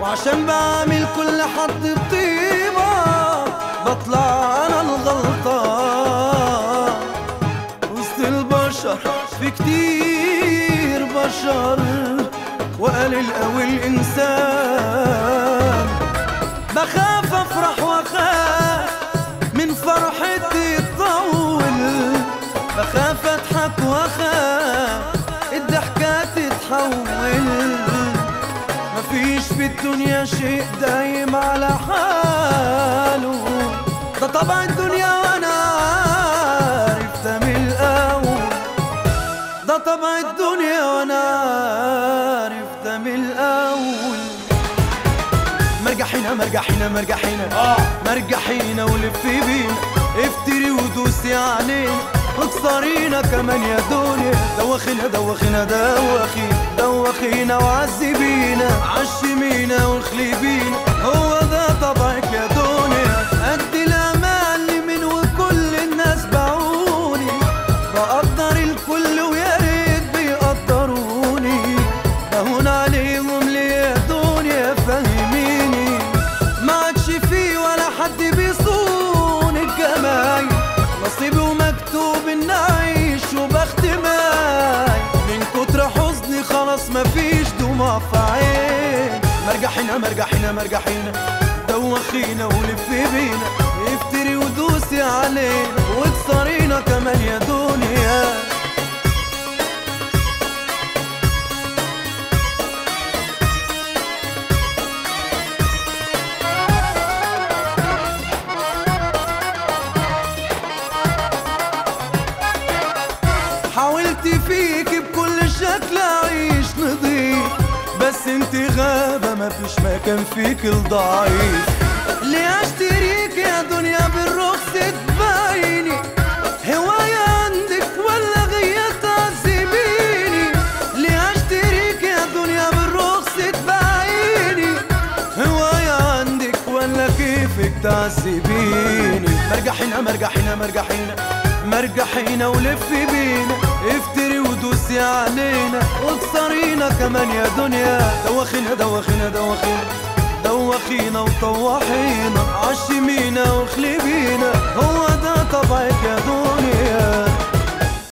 عشان بعمل كل حد بطيبة بطلع أنا الغلطان وسط البشر في كتير بشر وقليل قوي الإنسان بخاف أفرح وأخاف من فرحتي تطول بخاف أضحك وأخاف الضحكة تتحول مفيش في الدنيا شيء دايم على حاله ده طبع الدنيا وانا عارف ده من الاول ده طبع الدنيا وانا عارف ده من الاول مرجحينا مرجحينا مرجحينا مرجحينا ولف بينا افتري ودوسي علينا واكسرينا كمان يا دنيا دوخينا دوخينا دوخينا دوخينا وعذبينا عشمينا واخلبينا هو ده طبعك يا دنيا قد الامال من وكل الناس باعوني بقدر الكل ويا ريت بيقدروني بهون عليهم ليه يا دنيا فهميني ما عادش فيه ولا حد بيصون الجمايل نصيبي ومكتوب ان اعيش وبخت ماي من كتر حزني خلاص مفيش دموع في عين مرجحينا مرجحينا مرجحينا دوخينا ولف بينا افتري ودوسي علينا واكسرينا كمان يا دنيا حاولت فيك بكل شكل اعيش نضيف بس انت غابة مفيش مكان فيك الضعيف ليه اشتريك يا دنيا بالرخص تبايني هواية عندك ولا غية تعذبيني ليه اشتريك يا دنيا بالرخص تبايني هواية عندك ولا كيفك تعذبيني مرجحينا مرجحينا مرجحينا مرجحينا ولف بينا افتري ودوسي علينا واكسرينا كمان يا دنيا دوخينا دوخينا دوخينا دوخينا وطوحينا عشمينا واخلبينا هو ده طبعك يا دنيا